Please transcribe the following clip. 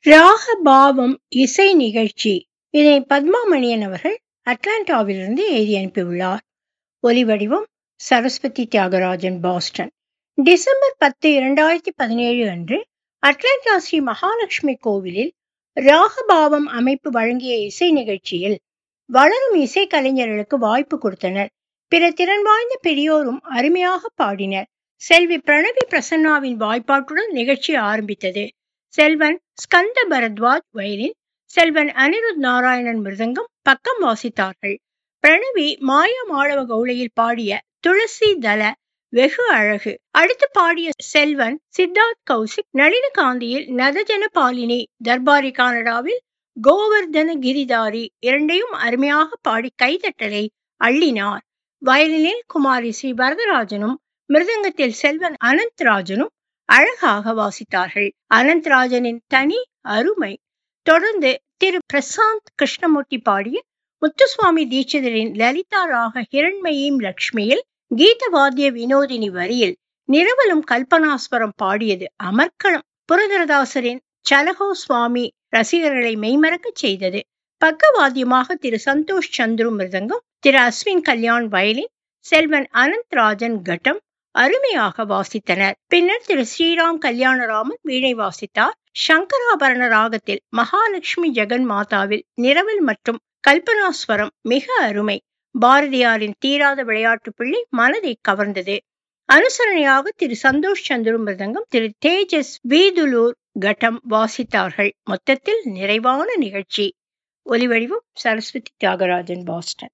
ராகபாவம் இசை நிகழ்ச்சி இதனை பத்மா மணியன் அவர்கள் அட்லாண்டாவிலிருந்து எழுதி அனுப்பியுள்ளார் ஒலிவடிவம் சரஸ்வதி தியாகராஜன் பாஸ்டன் டிசம்பர் பத்து இரண்டாயிரத்தி பதினேழு அன்று அட்லாண்டா ஸ்ரீ மகாலட்சுமி கோவிலில் ராகபாவம் அமைப்பு வழங்கிய இசை நிகழ்ச்சியில் வளரும் இசை கலைஞர்களுக்கு வாய்ப்பு கொடுத்தனர் பிற திறன் வாய்ந்த பெரியோரும் அருமையாக பாடினர் செல்வி பிரணவி பிரசன்னாவின் வாய்ப்பாட்டுடன் நிகழ்ச்சி ஆரம்பித்தது செல்வன் ஸ்கந்த பரத்வாஜ் வயலின் செல்வன் அனிருத் நாராயணன் மிருதங்கம் பக்கம் வாசித்தார்கள் பிரணவி மாயா மாளவ கவுளையில் பாடிய துளசி தல வெகு அழகு அடுத்து பாடிய செல்வன் சித்தார்த் கௌசிக் நளினகாந்தியில் நதஜன பாலினி தர்பாரி கானடாவில் கோவர்தன கிரிதாரி இரண்டையும் அருமையாக பாடி கைதட்டலை அள்ளினார் வயலினில் குமாரி ஸ்ரீ வரதராஜனும் மிருதங்கத்தில் செல்வன் அனந்த்ராஜனும் அழகாக வாசித்தார்கள் அனந்த்ராஜனின் தனி அருமை தொடர்ந்து திரு பிரசாந்த் கிருஷ்ணமூர்த்தி பாடிய முத்துசுவாமி தீட்சிதரின் லலிதா ராக ஹிரண்மயீம் லக்ஷ்மியில் கீதவாத்திய வினோதினி வரியில் நிரவலும் கல்பனாஸ்வரம் பாடியது அமர்க்களம் புரதரதாசரின் சலகோ சுவாமி ரசிகர்களை மெய்மறக்கச் செய்தது பக்கவாத்தியமாக திரு சந்தோஷ் சந்துரு மிருதங்கம் திரு அஸ்வின் கல்யாண் வயலின் செல்வன் அனந்த்ராஜன் கட்டம் அருமையாக வாசித்தனர் பின்னர் திரு ஸ்ரீராம் கல்யாணராமன் வீணை வாசித்தார் சங்கராபரண ராகத்தில் மகாலட்சுமி ஜெகன் மாதாவில் நிரவல் மற்றும் கல்பனாஸ்வரம் மிக அருமை பாரதியாரின் தீராத விளையாட்டு பிள்ளை மனதை கவர்ந்தது அனுசரணையாக திரு சந்தோஷ் சந்துரு மிருதங்கம் திரு தேஜஸ் வீதுலூர் கட்டம் வாசித்தார்கள் மொத்தத்தில் நிறைவான நிகழ்ச்சி ஒலிவடிவம் சரஸ்வதி தியாகராஜன் பாஸ்டன்